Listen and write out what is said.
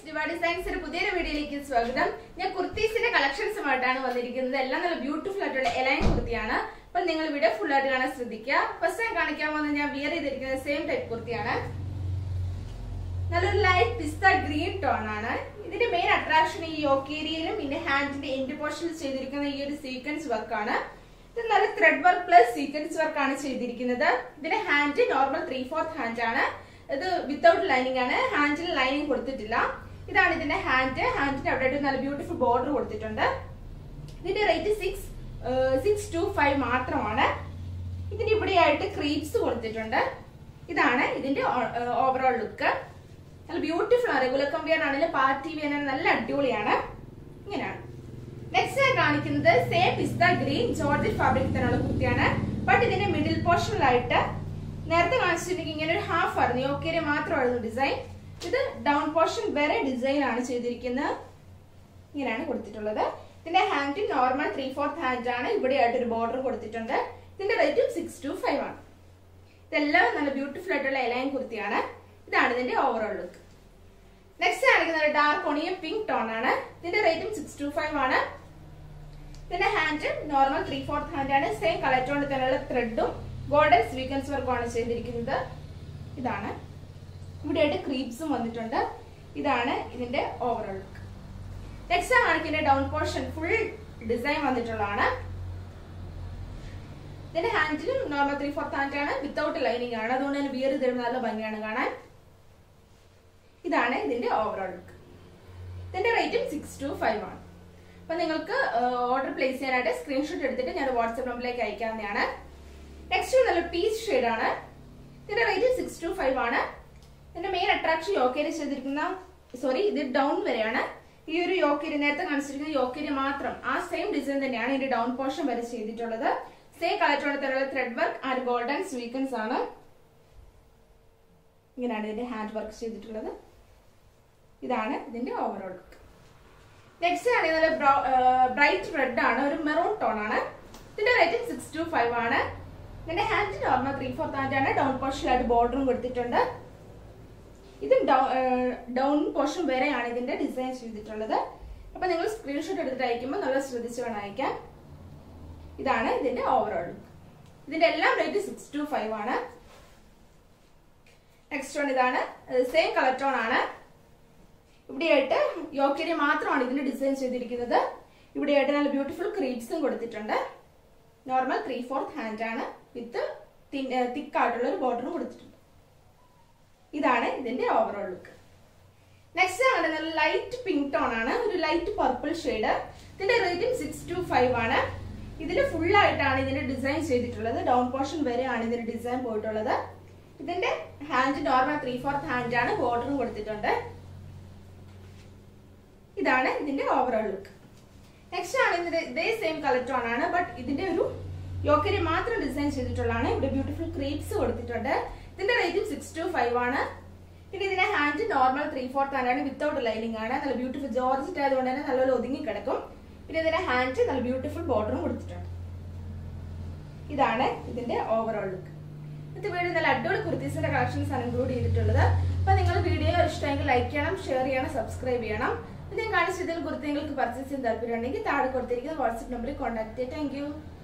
ശിവ ഡിസൈൻസിന്റെ പുതിയൊരു വീഡിയോയിലേക്ക് സ്വാഗതം ഞാൻ കുർത്തീസിന്റെ കളക്ഷൻസുമായിട്ടാണ് വന്നിരിക്കുന്നത് എല്ലാം നല്ല ബ്യൂട്ടിഫുൾ ആയിട്ടുള്ള എലൈൻ കുർത്തിയാണ് അപ്പൊ നിങ്ങൾ വീഡിയോ ഫുൾ ആയിട്ട് കാണാൻ ശ്രദ്ധിക്കുക ഫസ്റ്റ് ഞാൻ കാണിക്കാൻ പോകുന്നത് ഞാൻ വിയർ ചെയ്തിരിക്കുന്നത് സെയിം ടൈപ്പ് കുർത്തിയാണ് നല്ലൊരു ലൈറ്റ് പിസ്ത ഗ്രീൻ ടോൺ ആണ് ഇതിന്റെ മെയിൻ അട്രാക്ഷൻ ഈ യോക്കേരിയയിലും പിന്നെ ഹാൻഡിന്റെ എൻഡ് പോർഷനിൽ ചെയ്തിരിക്കുന്ന ഈ ഒരു സീക്വൻസ് വർക്കാണ് ഇത് നല്ല thread work plus sequence work ആണ് ചെയ്തിരിക്കുന്നത് ഇതിന്റെ hand normal three fourth hand ആണ് ഇത് വിത്തൗട്ട് ലൈനിങ് ആണ് ഹാൻഡിൽ ലൈനിങ് കൊടുത്തിട്ടില്ല ഇതാണ് ഇതിന്റെ ഹാൻഡ് ഹാൻഡിന്റെ അവിടെ നല്ല ബ്യൂട്ടിഫുൾ ബോർഡർ കൊടുത്തിട്ടുണ്ട് ഇതിന്റെ rate six six two five മാത്രമാണ് ഇതിന്റെ ഇവിടെയായിട്ട് ക്രീപ്സ് കൊടുത്തിട്ടുണ്ട് ഇതാണ് ഇതിന്റെ ഓവറോൾ ലുക്ക് നല്ല ബ്യൂട്ടിഫുൾ ആണ് റെഗുലർ കമ്പിയർ ആണെങ്കിലും പാർട്ടി വെയർ നല്ല അടിപൊളിയാണ് ഇങ്ങനെയാണ് നെക്സ്റ്റ് ഞാൻ കാണിക്കുന്നത് same pista green georgette fabric തന്നെയുള്ള കുർത്തിയാണ് ബട്ട് ഇതിന്റെ മിഡിൽ പോർഷനിലായിട്ട് നേരത്തെ കാണിച്ചിട്ടുണ്ടെങ്കിൽ ഇങ്ങനെ ഒരു ഹാഫ് ആയിരുന്നു യോക്കേരി മാത്രമായിരുന്നു ഡിസൈൻ ഇത് ഡൗൺ പോർഷൻ വേറെ ഡിസൈൻ ആണ് ചെയ്തിരിക്കുന്നത് ഇങ്ങനെയാണ് കൊടുത്തിട്ടുള്ളത് ഇതിന്റെ hand normal three fourth hand ആണ് ഇവിടെയായിട്ട് ഒരു ബോർഡർ കൊടുത്തിട്ടുണ്ട് ഇതിന്റെ റേറ്റും സിക്സ് ടു ഫൈവ് ആണ് ഇതെല്ലാം നല്ല ബ്യൂട്ടിഫുൾ ആയിട്ടുള്ള എലൈൻ കുർത്തിയാണ് ഇതാണ് ഇതിന്റെ ഓവറോൾ ലുക്ക് നെക്സ്റ്റ് കാണിക്കുന്നത് ഡാർക്ക് ഒണിയൻ പിങ്ക് ടോൺ ആണ് ഇതിന്റെ റേറ്റും സിക്സ് ടു ഫൈവ് ആണ് ഇതിന്റെ hand normal three fourth hand ആണ് സെയിം കളർ ടോണിൽ തന്നെയുള്ള ത്രെഡും ഗോൾഡൻ സ്വീക്കൻസ് വർക്കുമാണ് ചെയ്തിരിക്കുന്നത് ഇതാണ് ഇവിടെയായിട്ട് ക്രീപ്സും വന്നിട്ടുണ്ട് ഇതാണ് ഇതിന്റെ ഓവറോൾ ലുക്ക് നെക്സ്റ്റ് കാണിക്കുന്ന ഡൗൺ പോർഷൻ ഫുൾ ഡിസൈൻ വന്നിട്ടുള്ളതാണ് ഇതിന്റെ ഹാൻഡിലും നോർമൽ ത്രീ ഫോർത്ത് ഹാൻഡ് ആണ് വിത്തൗട്ട് ലൈനിങ് ആണ് അതുകൊണ്ട് തന്നെ വിയർ തരുന്ന നല്ല ഭംഗിയാണ് കാണാൻ ഇതാണ് ഇതിന്റെ ഓവറോൾ ലുക്ക് ഇതിന്റെ റേറ്റും സിക്സ് ടു ഫൈവ് ആണ് അപ്പൊ നിങ്ങൾക്ക് ഓർഡർ പ്ലേസ് ചെയ്യാനായിട്ട് സ്ക്രീൻഷോട്ട് എടുത്തിട്ട് ഞാൻ വാട്സ്ആപ്പ് നമ്പറിലേക്ക് അയക്കാവുന്നതാണ് നെക്സ്റ്റ് നല്ല പീച്ച് ഷെയ്ഡ് ആണ് ഇതിന്റെ റേറ്റ് സിക്സ് ടു ഫൈവ് ആണ് ഇതിന്റെ മെയിൻ അട്രാക്ഷൻ യോക്കേരി ചെയ്തിരിക്കുന്ന സോറി ഇത് ഡൗൺ വരെയാണ് ഈ ഒരു യോക്കേരി നേരത്തെ കാണിച്ചിരിക്കുന്ന യോക്കേരി മാത്രം ആ സെയിം ഡിസൈൻ തന്നെയാണ് ഇതിന്റെ ഡൗൺ പോർഷൻ വരെ ചെയ്തിട്ടുള്ളത് സെയിം കളറ്റോടെ തന്നെയുള്ള thread work and golden sequins ആണ് ഇങ്ങനെയാണ് ഇതിന്റെ ഹാൻഡ് വർക്ക് ചെയ്തിട്ടുള്ളത് ഇതാണ് ഇതിന്റെ ഓവറോൾ ലുക്ക് നെക്സ്റ്റ് ആണ് നല്ല ബ്രൈറ്റ് റെഡ് ആണ് ഒരു മെറൂൺ ടോൺ ആണ് ഇതിന്റെ റേറ്റ് സിക്സ് ടു ഫൈവ് ആണ് ഇതിന്റെ hand normal three fourth hand ആണ് ഡൗൺ പോർഷനിലായിട്ട് ബോർഡറും കൊടുത്തിട്ടുണ്ട് ഇതും ഡൗൺ പോർഷൻ വരെയാണ് ഇതിന്റെ ഡിസൈൻ ചെയ്തിട്ടുള്ളത് അപ്പൊ നിങ്ങൾ സ്ക്രീൻഷോട്ട് എടുത്തിട്ട് അയക്കുമ്പോൾ നല്ല ശ്രദ്ധിച്ച് വേണം അയക്കാൻ ഇതാണ് ഇതിന്റെ ഓവറോൾ ലുക്ക് ഇതിന്റെ എല്ലാം റേറ്റ് സിക്സ് ടു ഫൈവ് ആണ് നെക്സ്റ്റ് വൺ ഇതാണ് സെയിം കളർ ടോൺ ആണ് ഇവിടെയായിട്ട് യോക്കേരി മാത്രമാണ് ഇതിന് ഡിസൈൻ ചെയ്തിരിക്കുന്നത് ഇവിടെയായിട്ട് നല്ല ബ്യൂട്ടിഫുൾ ക്രീപ്സും കൊടുത്തിട്ടുണ്ട് നോർമൽ ത്രീ ഫോർത്ത് ഹാൻഡ് ആണ് വിത്ത് തിക്കായിട്ടുള്ള ഒരു ബോർഡറും കൊടുത്തിട്ടുണ്ട് ഇതാണ് ഇതിന്റെ ഓവറോൾ ലുക്ക് നെക്സ്റ്റ് ആണ് നല്ല ലൈറ്റ് പിങ്ക് ടോൺ ആണ് ഒരു ലൈറ്റ് പർപ്പിൾ ഷെയ്ഡ് ഇതിന്റെ റേറ്റിംഗ് സിക്സ് ടു ഫൈവ് ആണ് ഇതിൽ ഫുൾ ആയിട്ടാണ് ഇതിന്റെ ഡിസൈൻ ചെയ്തിട്ടുള്ളത് ഡൗൺ പോർഷൻ വരെയാണ് ഇതിന്റെ ഡിസൈൻ പോയിട്ടുള്ളത് ഇതിന്റെ hand normal three fourth hand ആണ് ബോർഡറും കൊടുത്തിട്ടുണ്ട് ഇതാണ് ഇതിന്റെ ഓവറോൾ ലുക്ക് നെക്സ്റ്റ് ആണ് ഇതിന്റെ ഇതേ സെയിം കളർ ടോൺ ആണ് ബട്ട് ഇതിന്റെ ഒരു യോക്കരി മാത്രം ഡിസൈൻ ചെയ്തിട്ടുള്ളതാണ് ഇവിടെ ബ്യൂട്ടിഫുൾ ക്രീപ്സ് കൊടുത്തിട്ടുണ്ട് ഇതിന്റെ റേറ്റും സിക്സ് ടു ഫൈവ് ആണ് പിന്നെ ഇതിന്റെ ഹാൻഡ് നോർമൽ ത്രീ ഫോർത്ത് ആണ് വിത്തൗട്ട് ലൈനിങ് ആണ് നല്ല ബ്യൂട്ടിഫുൾ ജോർജറ്റ് ആയതുകൊണ്ട് തന്നെ നല്ലപോലെ ഒതുങ്ങി കിടക്കും പിന്നെ ഇതിന്റെ ഹാൻഡ് നല്ല ബ്യൂട്ടിഫുൾ ബോർഡറും കൊടുത്തിട്ടുണ്ട് ഇതാണ് ഇതിന്റെ ഓവറോൾ ലുക്ക് ഇത് വീഡിയോ നല്ല അടിപൊളി കുർത്തീസിന്റെ കളക്ഷൻസ് ആണ് ഇൻക്ലൂഡ് ചെയ്തിട്ടുള്ളത് അപ്പൊ നിങ്ങൾ വീഡിയോ ഇഷ്ടമെങ്കിൽ ലൈക്ക് ചെയ്യണം ഷെയർ ചെയ്യണം സബ്സ്ക്രൈബ് ചെയ്യണം ഞാൻ കാണിച്ചതിൽ കുർത്തി നിങ്ങൾക്ക് പർച്ചേസ് ചെയ്യാൻ താല്പര്യമുണ്ടെങ്കിൽ താഴെ കൊടുത്തിരിക്കുന്ന വാട്സ്ആപ്പ് നമ്പറിൽ കോൺടാക്ട് ചെയ്യാം താങ്ക്